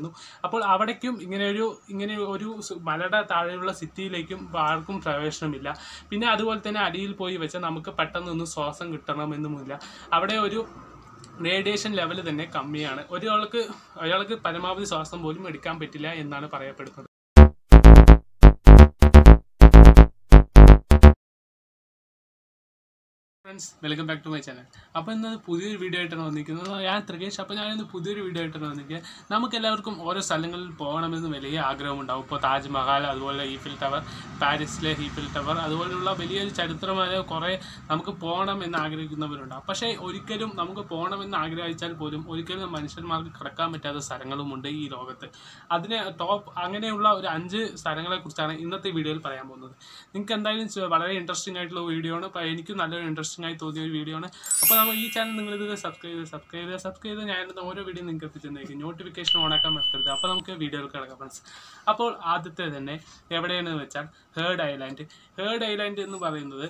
അപ്പോൾ അവിടേക്കും ഇങ്ങനെ ഒരു ഇങ്ങനെ ഒരു സ് മലയുടെ താഴെയുള്ള സിറ്റിയിലേക്കും ആർക്കും പ്രവേശനമില്ല പിന്നെ അതുപോലെ തന്നെ അടിയിൽ പോയി വെച്ചാൽ നമുക്ക് പെട്ടെന്നൊന്നും ശ്വാസം കിട്ടണമെന്നുമില്ല അവിടെ ഒരു റേഡിയേഷൻ ലെവൽ തന്നെ കമ്മിയാണ് ഒരാൾക്ക് അയാൾക്ക് പരമാവധി ശ്വാസം പോലും എടുക്കാൻ പറ്റില്ല എന്നാണ് പറയപ്പെടുന്നത് friends welcome back to my channel അപ്പോൾ ഇന്ന് പുതിയൊരു വീഡിയോ ആയിട്ടാണ് വന്നിരിക്കുന്നത് ഞാൻ ത്രികേഷ് അപ്പോൾ ഞാനിന്ന് പുതിയൊരു വീഡിയോ ആയിട്ടാണ് വന്നിരിക്കുന്നത് നമുക്ക് എല്ലാവർക്കും ഓരോ സ്ഥലങ്ങളിൽ പോകണമെന്ന് വലിയ ആഗ്രഹമുണ്ടാവും ഇപ്പോൾ താജ്മഹൽ അതുപോലെ ഈഫിൽ ടവർ പാരീസിലെ ഈഫിൽ ടവർ അതുപോലെയുള്ള വലിയൊരു ചരിത്രമായ കുറേ നമുക്ക് പോകണം എന്ന് ആഗ്രഹിക്കുന്നവരുണ്ടാവും പക്ഷേ ഒരിക്കലും നമുക്ക് പോകണമെന്ന് ആഗ്രഹിച്ചാൽ പോലും ഒരിക്കലും മനുഷ്യന്മാർക്ക് കിടക്കാൻ പറ്റാത്ത സ്ഥലങ്ങളുമുണ്ട് ഈ ലോകത്ത് അതിന് ടോപ്പ് അങ്ങനെയുള്ള ഒരു അഞ്ച് സ്ഥലങ്ങളെ കുറിച്ചാണ് ഇന്നത്തെ വീഡിയോയിൽ പറയാൻ പോകുന്നത് നിങ്ങൾക്ക് എന്തായാലും ചെ- വളരെ ഇൻട്രസ്റ്റിംഗ് ആയിട്ടുള്ള വീഡിയോ ആണ് അപ്പോൾ എനിക്ക് നല്ലൊരു ഇൻട്രസ്റ്റിംഗ് ആയി തോന്നിയ ഒരു വീഡിയോ ആണ് അപ്പോൾ നമ്മൾ ഈ ചാനൽ നിങ്ങൾ ഇത് സബ്സ്ക്രൈബ് ചെയ്ത് സബ്സ്ക്രൈബ് ചെയ്ത് സബ്സ്ക്രൈബ് ചെയ്ത് ഞാൻ ഇടുന്ന ഓരോ വീഡിയോ നിങ്ങൾക്ക് എത്തിച്ചെന്നേക്കും നോട്ടിഫിക്കേഷൻ ഓൺ ആക്കാൻ മറക്കരുത് അപ്പോൾ നമുക്ക് വീഡിയോയിൽ കിടക്കാം ഫ്രണ്ട്സ് അപ്പോൾ ആദ്യത്തെ തന്നെ എവിടെയാണെന്ന് വെച്ചാൽ ഹേർഡ് ഐലാൻഡ് ഹേർഡ് ഐലാൻഡ് എന്ന് പറയുന്നത്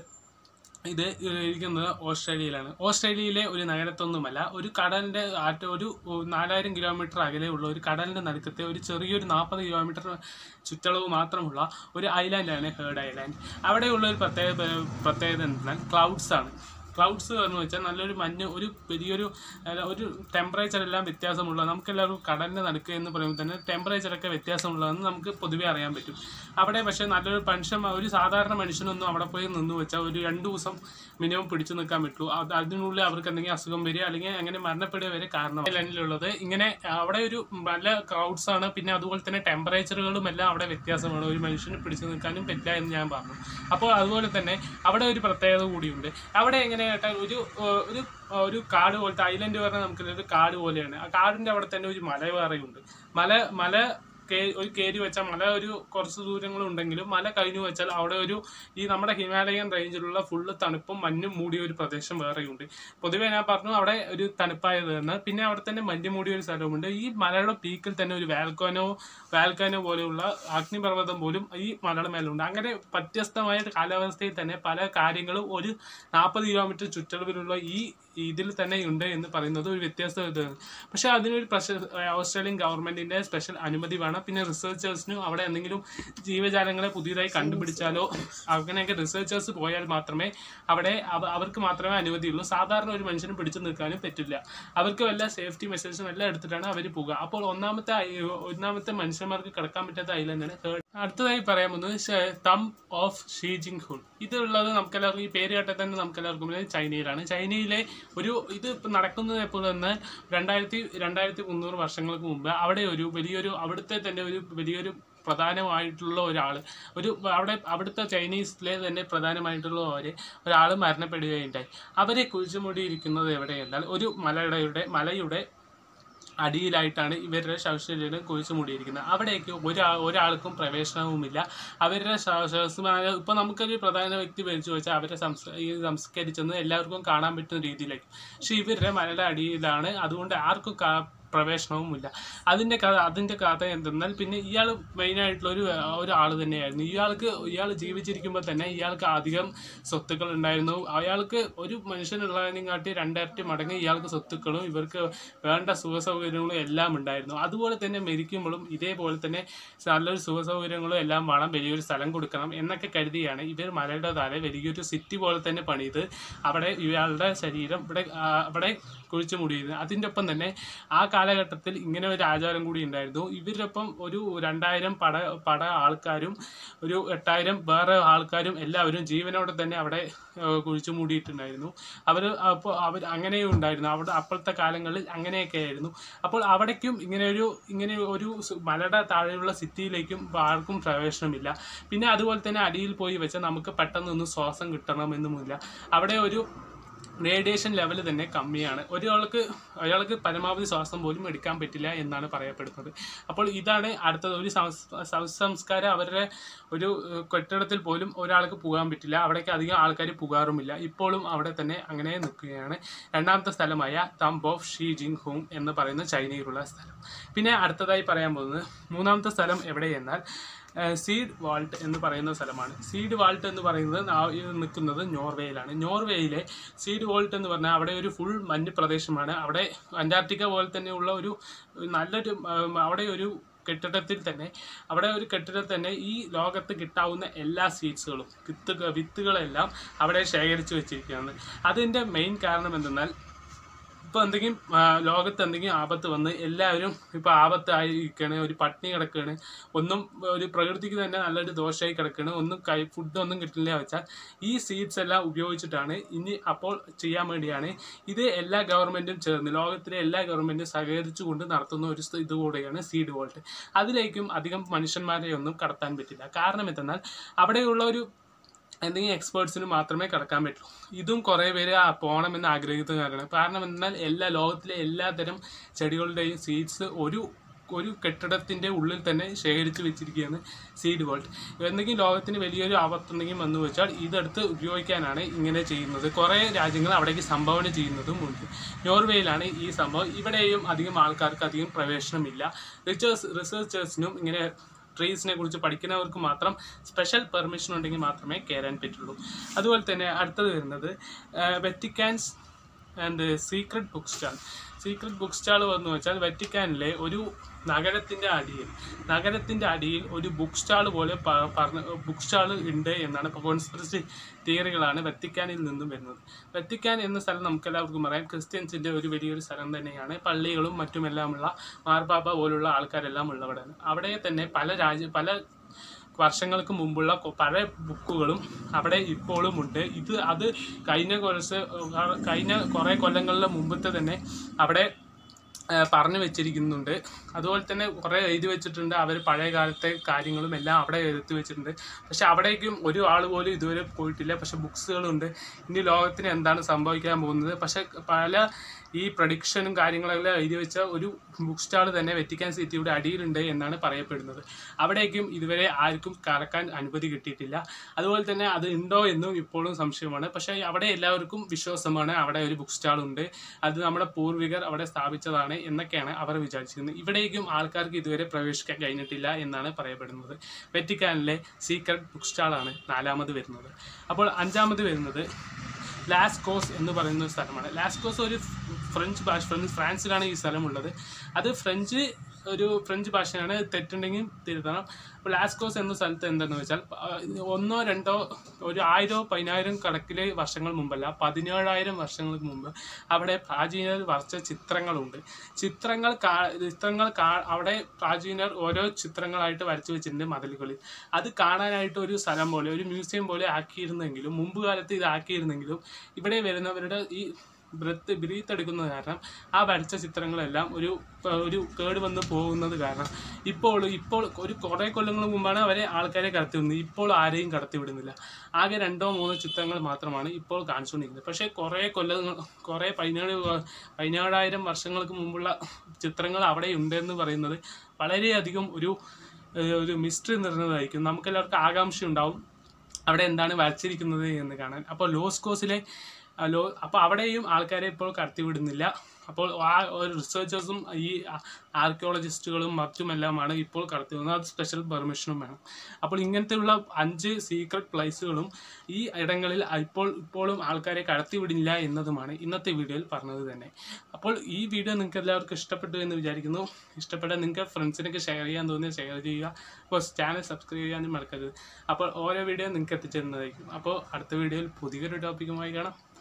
ഇത് ഇരിക്കുന്നത് ഓസ്ട്രേലിയയിലാണ് ഓസ്ട്രേലിയയിലെ ഒരു നഗരത്തൊന്നുമല്ല ഒരു കടലിൻ്റെ ആറ്റ ഒരു നാലായിരം കിലോമീറ്റർ അകലെയുള്ള ഒരു കടലിൻ്റെ നടുക്കത്തെ ഒരു ചെറിയൊരു നാൽപ്പത് കിലോമീറ്റർ ചുറ്റളവ് മാത്രമുള്ള ഒരു ഐലാൻഡാണ് ഹേർഡ് ഐലാൻഡ് അവിടെയുള്ള ഒരു പ്രത്യേക പ്രത്യേകത എന്തെന്നാൽ ക്ലൗഡ്സ് ആണ് ക്ലൗഡ്സ് എന്ന് വെച്ചാൽ നല്ലൊരു മഞ്ഞ് ഒരു വലിയൊരു അല്ല, ഒരു ടെമ്പറേച്ചർ എല്ലാം വ്യത്യാസമുള്ള നമുക്കെല്ലാവർക്കും കടലിൻ്റെ നടുക്ക് എന്ന് പറയുമ്പോൾ തന്നെ ടെമ്പറേച്ചറൊക്കെ വ്യത്യാസമുള്ളതെന്ന് നമുക്ക് പൊതുവേ അറിയാൻ പറ്റും അവിടെ പക്ഷേ നല്ലൊരു മനുഷ്യൻ ഒരു സാധാരണ മനുഷ്യനൊന്നും അവിടെ പോയി നിന്ന് വെച്ചാൽ ഒരു രണ്ട് ദിവസം മിനിമം പിടിച്ചു നിൽക്കാൻ പറ്റുള്ളൂ അത് അതിനുള്ളിൽ അവർക്ക് എന്തെങ്കിലും അസുഖം വരിക അല്ലെങ്കിൽ അങ്ങനെ മരണപ്പെടുക വരെ കാരണം ലൈനിലുള്ളത് ഇങ്ങനെ അവിടെ ഒരു നല്ല ക്രൗഡ്സ് ആണ് പിന്നെ അതുപോലെ തന്നെ ടെമ്പറേച്ചറുകളും എല്ലാം അവിടെ വ്യത്യാസമാണ് ഒരു മനുഷ്യന് പിടിച്ചു നിൽക്കാനും പറ്റില്ല എന്ന് ഞാൻ പറഞ്ഞു അപ്പോൾ അതുപോലെ തന്നെ അവിടെ ഒരു പ്രത്യേകത കൂടിയുണ്ട് അവിടെ എങ്ങനെ കേട്ടാൽ ഒരു ഏഹ്, ഒരു ഏഹ്, ഒരു കാട് പോലത്തെ ഐലൻഡ് പറഞ്ഞാൽ നമുക്ക് ഒരു കാട് പോലെയാണ് ആ കാടിൻ്റെ അവിടെ തന്നെ ഒരു മല വേറെയുണ്ട് മല മല കേ- ഒരു കയറി വെച്ചാൽ മല ഒരു കുറച്ച് ദൂരങ്ങളുണ്ടെങ്കിലും മല കഴിഞ്ഞു വെച്ചാൽ അവിടെ ഒരു ഈ നമ്മുടെ ഹിമാലയൻ റേഞ്ചിലുള്ള ഫുള്ള് തണുപ്പും മഞ്ഞും മൂടിയ ഒരു പ്രദേശം വേറെയുണ്ട് പൊതുവേ ഞാൻ പറഞ്ഞു അവിടെ ഒരു തണുപ്പായത് തന്നെ പിന്നെ അവിടെ തന്നെ മഞ്ഞ് മൂടിയ ഒരു സ്ഥലവുമുണ്ട് ഈ മലയുടെ പീക്കിൽ തന്നെ ഒരു വാൽക്കോനോ വാൽക്കാനോ പോലെയുള്ള അഗ്നിപർവ്വതം പോലും ഈ മലയുടെ മേലുണ്ട് അങ്ങനെ വ്യത്യസ്തമായ കാലാവസ്ഥയിൽ തന്നെ പല കാര്യങ്ങളും ഒരു നാൽപ്പത് കിലോമീറ്റർ ചുറ്റളവിലുള്ള ഈ ഇതിൽ തന്നെ ഉണ്ട് എന്ന് പറയുന്നത് ഒരു വ്യത്യസ്ത ഇതാണ് പക്ഷേ അതിനൊരു പ്രശ ഓസ്ട്രേലിയൻ ഗവൺമെന്റിന്റെ സ്പെഷ്യൽ അനുമതി വേണം പിന്നെ റിസർച്ചേഴ്സിനും അവിടെ എന്തെങ്കിലും ജീവജാലങ്ങളെ പുതിയതായി കണ്ടുപിടിച്ചാലോ അങ്ങനെയൊക്കെ റിസർച്ചേഴ്സ് പോയാൽ മാത്രമേ അവിടെ അവ- അവർക്ക് മാത്രമേ അനുമതിയുള്ളൂ സാധാരണ ഒരു മനുഷ്യന് പിടിച്ചു നിൽക്കാനും പറ്റില്ല അവർക്ക് വല്ല സേഫ്റ്റി മെഷേഴ്സും എല്ലാം എടുത്തിട്ടാണ് അവർ പോകുക അപ്പോൾ ഒന്നാമത്തെ ഐ- ഒന്നാമത്തെ മനുഷ്യന്മാർക്ക് കിടക്കാൻ പറ്റാത്ത ഐലൻഡാണ് തേർഡ് അടുത്തതായി പറയാൻ പോകുന്നത് തം ഓഫ് ഷീജിങ് ഹുൺ ഇതുള്ളത് നമുക്കെല്ലാവർക്കും ഈ പേര് കേട്ടാൽ തന്നെ നമുക്കെല്ലാവർക്കും അറിയാം ചൈനയിലാണ് ചൈനയിലെ ഒരു ഇത് ഇപ്പം നടക്കുന്നത് എപ്പോൾ എന്ന് രണ്ടായിരത്തി രണ്ടായിരത്തി മുന്നൂറ് വർഷങ്ങൾക്ക് മുമ്പ് അവിടെ ഒരു വലിയൊരു അവിടുത്തെ തന്നെ ഒരു വലിയൊരു പ്രധാനമായിട്ടുള്ള ഒരാൾ ഒരു അവിടെ അവിടുത്തെ ചൈനീസിലെ തന്നെ പ്രധാനമായിട്ടുള്ള ഒരു ഒരാൾ മരണപ്പെടുകയുണ്ടായി അവരെ കുഴിച്ചുമൂടിയിരിക്കുന്നത് എവിടെയെന്നാൽ ഒരു മലയുടെ മലയുടെ അടിയിലായിട്ടാണ് ഇവരുടെ ശവശരീരം കുഴിച്ചു മൂടിയിരിക്കുന്നത് അവിടേക്ക് ഒരാ ഒരാൾക്കും പ്രവേശനവുമില്ല അവരുടെ ശ- ശവസമായ ഇപ്പം നമുക്കൊരു പ്രധാന വ്യക്തി മരിച്ചു വെച്ചാൽ അവരെ സംസ് ഈ സംസ്കരിച്ചെന്ന് എല്ലാവർക്കും കാണാൻ പറ്റുന്ന രീതിയിലേക്ക് പക്ഷേ ഇവരുടെ മലയുടെ അടിയിലാണ് അതുകൊണ്ട് ആർക്കും കാ- പ്രവേശനവുമില്ല അതിൻ്റെ കഥ അതിൻ്റെ കഥ എന്തെന്നാൽ പിന്നെ ഇയാൾ മെയിനായിട്ടുള്ള ഒരു ഒരാൾ തന്നെയായിരുന്നു ഇയാൾക്ക് ഇയാൾ ജീവിച്ചിരിക്കുമ്പോൾ തന്നെ ഇയാൾക്ക് അധികം സ്വത്തുക്കൾ ഉണ്ടായിരുന്നു അയാൾക്ക് ഒരു മനുഷ്യനുള്ളതിനും കാട്ടി രണ്ടരട്ടി മടങ്ങ് ഇയാൾക്ക് സ്വത്തുക്കളും ഇവർക്ക് വേണ്ട സുഖ സൗകര്യങ്ങളും എല്ലാം ഉണ്ടായിരുന്നു അതുപോലെ തന്നെ മരിക്കുമ്പോഴും ഇതേപോലെ തന്നെ നല്ലൊരു സുഖ സൗകര്യങ്ങളും എല്ലാം വേണം വലിയൊരു സ്ഥലം കൊടുക്കണം എന്നൊക്കെ കരുതിയാണ് ഇവർ മലയുടെ താഴെ വലിയൊരു സിറ്റി പോലെ തന്നെ പണിത് അവിടെ ഇയാളുടെ ശരീരം ഇവിടെ ആ, അവിടെ കുഴിച്ചു മൂടിയിരുന്നു അതിൻ്റെ ഒപ്പം തന്നെ ആ കാലഘട്ടത്തിൽ ഇങ്ങനെ ഒരു ആചാരം കൂടി ഉണ്ടായിരുന്നു ഇവരുടെ ഒപ്പം ഒരു രണ്ടായിരം പട പട ആൾക്കാരും ഒരു എട്ടായിരം വേറെ ആൾക്കാരും എല്ലാവരും ജീവനോടെ തന്നെ അവിടെ ഏഹ്, കുഴിച്ചു മൂടിയിട്ടുണ്ടായിരുന്നു അവർ അപ്പോൾ അവർ അങ്ങനെയും ഉണ്ടായിരുന്നു അവിടെ അപ്പോഴത്തെ കാലങ്ങളിൽ അങ്ങനെയൊക്കെ ആയിരുന്നു അപ്പോൾ അവിടേക്കും ഇങ്ങനെ ഒരു ഇങ്ങനെ ഒരു സ് മലയുടെ താഴെയുള്ള സിറ്റിയിലേക്കും ആർക്കും പ്രവേശനമില്ല പിന്നെ അതുപോലെ തന്നെ അടിയിൽ പോയി വെച്ചാൽ നമുക്ക് പെട്ടെന്നൊന്നും ശ്വാസം കിട്ടണമെന്നുമില്ല അവിടെ ഒരു റേഡിയേഷൻ ലെവൽ തന്നെ കമ്മിയാണ് ഒരാൾക്ക് അയാൾക്ക് പരമാവധി ശ്വാസം പോലും എടുക്കാൻ പറ്റില്ല എന്നാണ് പറയപ്പെടുന്നത് അപ്പോൾ ഇതാണ് അടുത്തത് ഒരു സംസ്- സംസ്കാരം അവരുടെ ഒരു ഏഹ്, കെട്ടിടത്തിൽ പോലും ഒരാൾക്ക് പോകാൻ പറ്റില്ല അവിടേക്ക് അധികം ആൾക്കാർ പോകാറുമില്ല ഇപ്പോഴും അവിടെ തന്നെ അങ്ങനെ നിൽക്കുകയാണ് രണ്ടാമത്തെ സ്ഥലമായ തംബ് ഓഫ് ഷീ ജിങ് ഹോങ് എന്ന് പറയുന്ന ചൈനയിലുള്ള സ്ഥലം പിന്നെ അടുത്തതായി പറയാൻ പോകുന്നത് മൂന്നാമത്തെ സ്ഥലം എവിടെയെന്നാൽ സീഡ് വാൾട്ട് എന്ന് പറയുന്ന സ്ഥലമാണ് സീഡ് വാൾട്ട് എന്ന് പറയുന്നത് നാ- ഇത് നിൽക്കുന്നത് നോർവേയിലാണ് നോർവേയിലെ സീഡ് വാൾട്ട് എന്ന് പറഞ്ഞാൽ അവിടെ ഒരു ഫുൾ മഞ്ഞ് പ്രദേശമാണ് അവിടെ അന്റാർട്ടിക്ക പോലെ തന്നെയുള്ള ഒരു നല്ലൊരു ഉം, അവിടെ ഒരു കെട്ടിടത്തിൽ തന്നെ അവിടെ ഒരു കെട്ടിടത്തിൽ തന്നെ ഈ ലോകത്ത് കിട്ടാവുന്ന എല്ലാ സീഡ്സുകളും വിത്ത് വിത്തുകളെല്ലാം അവിടെ ശേഖരിച്ചു വെച്ചിരിക്കുകയാണ് അതിൻ്റെ മെയിൻ കാരണം എന്തെന്നാൽ ഇപ്പോൾ എന്തെങ്കിലും ആ, ലോകത്ത് എന്തെങ്കിലും ആപത്ത് വന്ന് എല്ലാവരും ഇപ്പോൾ ആപത്തായിരിക്കുകയാണ് ഒരു പട്ടിണി കിടക്കുകയാണ് ഒന്നും ഒരു പ്രകൃതിക്ക് തന്നെ നല്ലൊരു ദോഷമായി കിടക്കുകയാണ് ഒന്നും കൈ ഫുഡൊന്നും കിട്ടില്ല വെച്ചാൽ ഈ സീഡ്സ് എല്ലാം ഉപയോഗിച്ചിട്ടാണ് ഇനി അപ്പോൾ ചെയ്യാൻ വേണ്ടിയാണ് ഇത് എല്ലാ ഗവൺമെൻറ്റും ചേർന്ന് ലോകത്തിലെ എല്ലാ ഗവൺമെൻറ്റും സഹകരിച്ചുകൊണ്ട് നടത്തുന്ന ഒരു സ്ഥ- ഇത് കൂടെയാണ് സീഡ് വോൾട്ട് അതിലേക്കും അധികം മനുഷ്യന്മാരെ ഒന്നും കടത്താൻ പറ്റില്ല കാരണം എന്തെന്നാൽ അവിടെയുള്ള ഒരു എന്തെങ്കിലും എക്സ്പേർട്സിന് മാത്രമേ കടക്കാൻ പറ്റൂ ഇതും കുറേ പേര് ആ പോകണമെന്ന് ആഗ്രഹിക്കുന്ന കാരണം കാരണം എന്നാൽ എല്ലാ ലോകത്തിലെ എല്ലാതരം ചെടികളുടെയും സീഡ്സ് ഒരു ഒരു കെട്ടിടത്തിൻ്റെ ഉള്ളിൽ തന്നെ ശേഖരിച്ച് വെച്ചിരിക്കുകയാണ് സീഡ് വേൾഡ് എന്തെങ്കിലും ലോകത്തിന് വലിയൊരു ആപത്തുണ്ടെങ്കിൽ വന്നു വെച്ചാൽ ഇതെടുത്ത് ഉപയോഗിക്കാനാണ് ഇങ്ങനെ ചെയ്യുന്നത് കുറേ രാജ്യങ്ങൾ അവിടേക്ക് സംഭാവന ചെയ്യുന്നതും ഉണ്ട് നോർവേയിലാണ് ഈ സംഭവം ഇവിടെയും അധികം ആൾക്കാർക്ക് അധികം പ്രവേശനമില്ല റിസേർച്ച് റിസർച്ചേഴ്സിനും ഇങ്ങനെ ട്രീസിനെ കുറിച്ച് പഠിക്കുന്നവർക്ക് മാത്രം സ്പെഷ്യൽ പെർമിഷൻ ഉണ്ടെങ്കിൽ മാത്രമേ കയറാൻ പറ്റുള്ളൂ അതുപോലെ തന്നെ അടുത്തത് വരുന്നത് Vatican's and secret book stall secret book stall വന്നു വെച്ചാൽ വെറ്റിക്കാനിലെ ഒരു നഗരത്തിൻ്റെ അടിയിൽ നഗരത്തിൻ്റെ അടിയിൽ ഒരു ബുക്ക് സ്റ്റാൾ പോലെ പ- പറഞ്ഞ ബുക്ക് സ്റ്റാൾ ഉണ്ട് എന്നാണ് ഇപ്പോൾ കോൺസ്പിറസി തിയറികളാണ് വെത്തിക്കാനിൽ നിന്നും വരുന്നത് വെത്തിക്കാൻ എന്ന സ്ഥലം നമുക്കെല്ലാവർക്കും അറിയാം ക്രിസ്ത്യൻസിൻ്റെ ഒരു വലിയൊരു സ്ഥലം തന്നെയാണ് പള്ളികളും മറ്റുമെല്ലാമുള്ള മാർപ്പാപ്പ പോലുള്ള ആൾക്കാരെല്ലാം ഉള്ളവിടെയാണ് അവിടെ തന്നെ പല രാജ്യ പല വർഷങ്ങൾക്ക് മുമ്പുള്ള കൊ- പല ബുക്കുകളും അവിടെ ഇപ്പോഴും ഉണ്ട് ഇത് അത് കഴിഞ്ഞ കുറച്ച് കഴിഞ്ഞ കുറേ കൊല്ലങ്ങളുടെ മുമ്പത്തെ തന്നെ അവിടെ ആ, പറഞ്ഞു വെച്ചിരിക്കുന്നുണ്ട് അതുപോലെ തന്നെ കുറേ എഴുതി വെച്ചിട്ടുണ്ട് അവർ പഴയ കാലത്തെ കാര്യങ്ങളും എല്ലാം അവിടെ എഴുതി വെച്ചിട്ടുണ്ട് പക്ഷെ അവിടേക്കും ഒരു ആൾ പോലും ഇതുവരെ പോയിട്ടില്ല പക്ഷെ ബുക്സുകളുണ്ട് ഇനി ലോകത്തിന് എന്താണ് സംഭവിക്കാൻ പോകുന്നത് പക്ഷെ പല ഈ പ്രഡിക്ഷനും കാര്യങ്ങളെല്ലാം എഴുതി വെച്ച ഒരു ബുക്ക് സ്റ്റാൾ തന്നെ വെറ്റിക്കാൻ സിറ്റിയുടെ അടിയിലുണ്ട് എന്നാണ് പറയപ്പെടുന്നത് അവിടേക്കും ഇതുവരെ ആർക്കും കടക്കാൻ അനുമതി കിട്ടിയിട്ടില്ല അതുപോലെ തന്നെ അത് ഉണ്ടോ എന്നും ഇപ്പോഴും സംശയമാണ് പക്ഷേ അവിടെ എല്ലാവർക്കും വിശ്വാസമാണ് അവിടെ ഒരു ബുക്ക് സ്റ്റാൾ ഉണ്ട് അത് നമ്മുടെ പൂർവികർ അവിടെ സ്ഥാപിച്ചതാണ് എന്നൊക്കെയാണ് അവർ വിചാരിച്ചിരുന്നത് ഇവിടേക്കും ആൾക്കാർക്ക് ഇതുവരെ പ്രവേശിക്കാൻ കഴിഞ്ഞിട്ടില്ല എന്നാണ് പറയപ്പെടുന്നത് വെറ്റിക്കാനിലെ സീക്രട്ട് ബുക്ക് സ്റ്റാളാണ് നാലാമത് വരുന്നത് അപ്പോൾ അഞ്ചാമത് വരുന്നത് ലാസ്കോസ് എന്ന് പറയുന്ന ഒരു സ്ഥലമാണ് ലാസ്കോസ് ഒരു ഫ്രഞ്ച് ഭാഷ ഫ്രഞ്ച് ഫ്രാൻസിലാണ് ഈ സ്ഥലമുള്ളത് അത് ഫ്രഞ്ച് ഒരു ഫ്രഞ്ച് ഭാഷയാണ് തെറ്റുണ്ടെങ്കിൽ തിരുത്തണം അപ്പോൾ ലാസ്കോസ് എന്ന സ്ഥലത്ത് എന്താണെന്ന് വെച്ചാൽ ആ, ഒന്നോ രണ്ടോ ഒരു ആയിരോ പതിനായിരം കണക്കിലെ വർഷങ്ങൾ മുമ്പല്ല പതിനേഴായിരം വർഷങ്ങൾക്ക് മുമ്പ് അവിടെ പ്രാചീനർ വരച്ച ചിത്രങ്ങളുണ്ട് ചിത്രങ്ങൾ കാ ചിത്രങ്ങൾ കാ അവിടെ പ്രാചീനർ ഓരോ ചിത്രങ്ങളായിട്ട് വരച്ചു വെച്ചിട്ടുണ്ട് മതിലുകളിൽ അത് കാണാനായിട്ട് ഒരു സ്ഥലം പോലെ ഒരു മ്യൂസിയം പോലെ ആക്കിയിരുന്നെങ്കിലും മുമ്പ് കാലത്ത് ഇത് ആക്കിയിരുന്നെങ്കിലും ഇവിടെ വരുന്നവരുടെ ഈ ബ്രത്ത് ബ്രീത്ത് എടുക്കുന്നത് കാരണം ആ വരച്ച ചിത്രങ്ങളെല്ലാം ഒരു ഒരു കേട് വന്ന് പോകുന്നത് കാരണം ഇപ്പോൾ ഇപ്പോൾ ഒരു കുറേ കൊല്ലങ്ങൾ മുമ്പാണ് അവരെ ആൾക്കാരെ കടത്തി വിടുന്നത് ഇപ്പോൾ ആരെയും കടത്തി വിടുന്നില്ല ആകെ രണ്ടോ മൂന്നോ ചിത്രങ്ങൾ മാത്രമാണ് ഇപ്പോൾ കാണിച്ചുകൊണ്ടിരിക്കുന്നത് പക്ഷേ കുറേ കൊല്ലങ്ങൾ കുറേ പതിനേഴ് വ- പതിനേഴായിരം വർഷങ്ങൾക്ക് മുമ്പുള്ള ചിത്രങ്ങൾ അവിടെ ഉണ്ടെന്ന് പറയുന്നത് വളരെയധികം ഒരു ഏഹ്, ഒരു മിസ്റ്ററി നിറഞ്ഞതായിരിക്കും നമുക്കെല്ലാവർക്കും ആകാംക്ഷ ഉണ്ടാവും അവിടെ എന്താണ് വരച്ചിരിക്കുന്നത് എന്ന് കാണാൻ അപ്പോൾ ലോസ്കോസിലെ ആ, ലോ അപ്പോൾ അവിടെയും ആൾക്കാരെ ഇപ്പോൾ കടത്തിവിടുന്നില്ല അപ്പോൾ ആ ഒരു റിസർച്ചേഴ്സും ഈ ആർക്കിയോളജിസ്റ്റുകളും മറ്റുമെല്ലാമാണ് ഇപ്പോൾ കടത്തിവിടുന്നത് അത് സ്പെഷ്യൽ പെർമിഷനും വേണം അപ്പോൾ ഇങ്ങനത്തെയുള്ള അഞ്ച് സീക്രട്ട് പ്ലേസുകളും ഈ ഇടങ്ങളിൽ ഇപ്പോൾ ഇപ്പോഴും ആൾക്കാരെ കടത്തിവിടില്ല എന്നതുമാണ് ഇന്നത്തെ വീഡിയോയിൽ പറഞ്ഞത് തന്നെ അപ്പോൾ ഈ വീഡിയോ നിങ്ങൾക്ക് എല്ലാവർക്കും ഇഷ്ടപ്പെട്ടു എന്ന് വിചാരിക്കുന്നു ഇഷ്ടപ്പെട്ടാൽ നിങ്ങൾക്ക് ഫ്രണ്ട്സിനൊക്കെ ഷെയർ ചെയ്യാൻ തോന്നിയാൽ ഷെയർ ചെയ്യുക അപ്പോൾ ചാനൽ സബ്സ്ക്രൈബ് ചെയ്യാനും മറക്കരുത് അപ്പോൾ ഓരോ വീഡിയോ നിങ്ങൾക്ക് എത്തിച്ചേരുന്നതായിരിക്കും അപ്പോൾ അടുത്ത വീഡിയോയിൽ പുതിയൊരു ടോപ്പിക്കുമായി കാണാം